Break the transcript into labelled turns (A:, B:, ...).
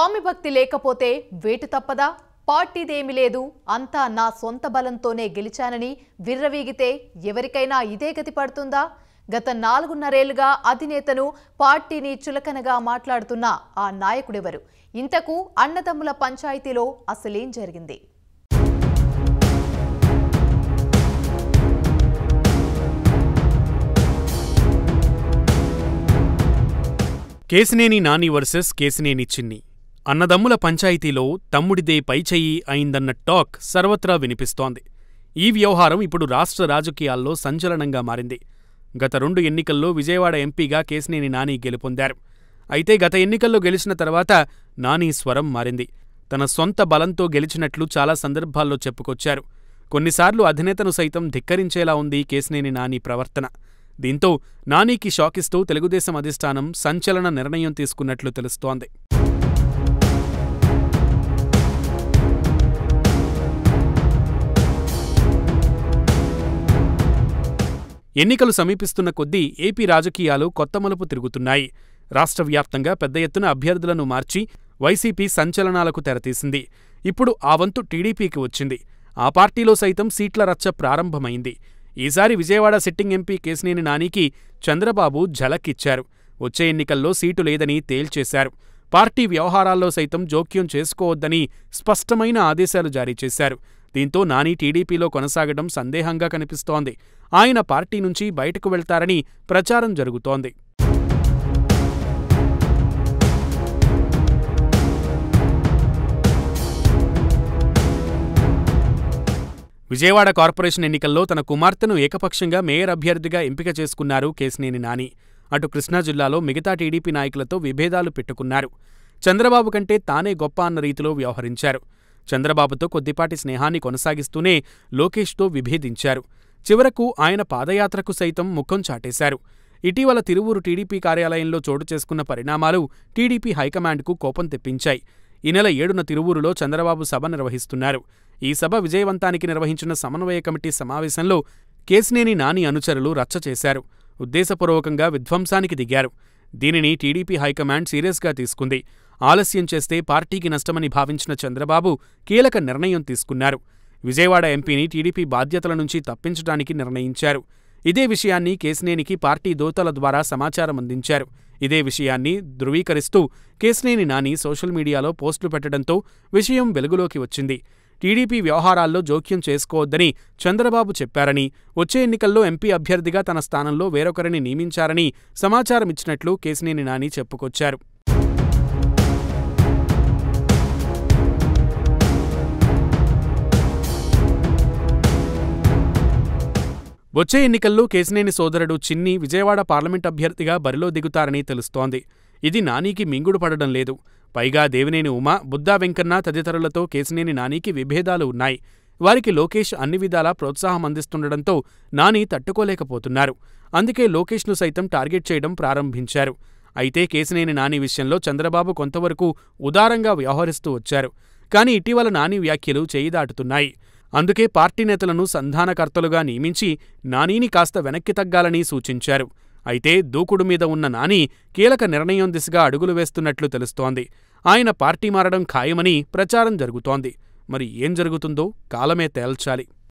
A: స్వామి భక్తి లేకపోతే వేటు తప్పదా పార్టీదేమి లేదు అంతా నా సొంత బలంతోనే గెలిచానని విర్రవీగితే ఎవరికైనా ఇదే గతి పడుతుందా గత నాలుగున్నరేళ్లుగా అధినేతను పార్టీని చులకనగా మాట్లాడుతున్న ఆ నాయకుడెవరు ఇంతకు అన్నదమ్ముల పంచాయతీలో అసలేం జరిగింది
B: కేసినేని నాని వర్సెస్ కేసినేని చిన్ని అన్నదమ్ముల పంచాయతీలో తమ్ముడిదే పైచెయ్యి అయిందన్న టాక్ సర్వత్రా వినిపిస్తోంది ఈ వ్యవహారం ఇప్పుడు రాష్ట్ర రాజకీయాల్లో సంచలనంగా మారింది గత రెండు ఎన్నికల్లో విజయవాడ ఎంపీగా కేసినేని నాని గెలుపొందారు అయితే గత ఎన్నికల్లో గెలిచిన తర్వాత నాని స్వరం మారింది తన సొంత బలంతో గెలిచినట్లు చాలా సందర్భాల్లో చెప్పుకొచ్చారు కొన్నిసార్లు అధినేతను సైతం ధిక్కరించేలా ఉంది కేసినేని నాని ప్రవర్తన దీంతో నానికి షాకిస్తూ తెలుగుదేశం అధిష్టానం సంచలన నిర్ణయం తీసుకున్నట్లు తెలుస్తోంది ఎన్నికలు సమీపిస్తున్న కొద్దీ ఏపీ రాజకీయాలు కొత్త మలుపు తిరుగుతున్నాయి రాష్ట్ర వ్యాప్తంగా పెద్ద ఎత్తున అభ్యర్థులను మార్చి వైసీపీ సంచలనాలకు తెరతీసింది ఇప్పుడు ఆ వంతు టీడీపీకి వచ్చింది ఆ పార్టీలో సైతం సీట్ల రచ్చ ప్రారంభమైంది ఈసారి విజయవాడ సిట్టింగ్ ఎంపీ కేసినేని నానికి చంద్రబాబు ఝలక్కిచ్చారు వచ్చే ఎన్నికల్లో సీటు లేదని తేల్చేశారు పార్టీ వ్యవహారాల్లో సైతం జోక్యం చేసుకోవద్దని స్పష్టమైన ఆదేశాలు జారీ చేశారు దీంతో నాని టీడీపీలో కొనసాగడం సందేహంగా కనిపిస్తోంది ఆయన పార్టీ నుంచి బయటకు వెళ్తారని ప్రచారం జరుగుతోంది విజయవాడ కార్పొరేషన్ ఎన్నికల్లో తన కుమార్తెను ఏకపక్షంగా మేయర్ అభ్యర్థిగా ఎంపిక చేసుకున్నారు కేసినేని నాని అటు కృష్ణా జిల్లాలో మిగతా టీడీపీ నాయకులతో విభేదాలు పెట్టుకున్నారు చంద్రబాబు కంటే తానే గొప్ప అన్న రీతిలో వ్యవహరించారు చంద్రబాబుతో కొద్దిపాటి స్నేహాన్ని కొనసాగిస్తూనే లోకేష్తో విభేదించారు చివరకు ఆయన పాదయాత్రకు సైతం ముఖం చాటేశారు ఇటీవల తిరువూరు టీడీపీ కార్యాలయంలో చోటు చేసుకున్న పరిణామాలు టీడీపీ హైకమాండ్కు కోపం తెప్పించాయి ఈ నెల ఏడున తిరువూరులో చంద్రబాబు సభ నిర్వహిస్తున్నారు ఈ సభ విజయవంతానికి నిర్వహించిన సమన్వయ కమిటీ సమావేశంలో కేసినేని నాని అనుచరులు రచ్చ చేశారు ఉద్దేశపూర్వకంగా విధ్వంసానికి దిగారు దీనిని టీడీపీ హైకమాండ్ సీరియస్గా తీసుకుంది ఆలస్యం చేస్తే పార్టీకి నష్టమని భావించిన చంద్రబాబు కీలక నిర్ణయం తీసుకున్నారు విజయవాడ ఎంపీని టీడీపీ బాధ్యతల నుంచి తప్పించడానికి నిర్ణయించారు ఇదే విషయాన్ని కేసినేనికి పార్టీ దోతల ద్వారా సమాచారం అందించారు ఇదే విషయాన్ని ధృవీకరిస్తూ కేసినేని నాని సోషల్ మీడియాలో పోస్టులు పెట్టడంతో విషయం వెలుగులోకి వచ్చింది టీడీపీ వ్యవహారాల్లో జోక్యం చేసుకోవద్దని చంద్రబాబు చెప్పారని వచ్చే ఎన్నికల్లో ఎంపీ అభ్యర్థిగా తన స్థానంలో వేరొకరిని నియమించారని సమాచారమిచ్చినట్లు కేసినేని నాని చెప్పుకొచ్చారు వచ్చే ఎన్నికల్లో కేసినేని సోదరుడు చిన్ని విజయవాడ పార్లమెంట్ అభ్యర్థిగా బరిలో దిగుతారని తెలుస్తోంది ఇది నానికి మింగుడు పడడం లేదు పైగా దేవినేని ఉమా బుద్దా వెంకన్న తదితరులతో కేసినేని నానికి విభేదాలు ఉన్నాయి వారికి లోకేష్ అన్ని విధాలా ప్రోత్సాహం అందిస్తుండటంతో నాని తట్టుకోలేకపోతున్నారు అందుకే లోకేష్ను సైతం టార్గెట్ చేయడం ప్రారంభించారు అయితే కేసినేని నాని విషయంలో చంద్రబాబు కొంతవరకు ఉదారంగా వ్యవహరిస్తూ వచ్చారు కానీ ఇటీవల నాని వ్యాఖ్యలు చేయి దాటుతున్నాయి అందుకే పార్టీ నేతలను సంధానకర్తలుగా నియమించి నానీని కాస్త వెనక్కి తగ్గాలని సూచించారు అయితే దూకుడు మీద ఉన్న నాని కీలక నిర్ణయం దిశగా అడుగులు వేస్తున్నట్లు తెలుస్తోంది ఆయన పార్టీ మారడం ఖాయమని ప్రచారం జరుగుతోంది మరి ఏం జరుగుతుందో కాలమే తేల్చాలి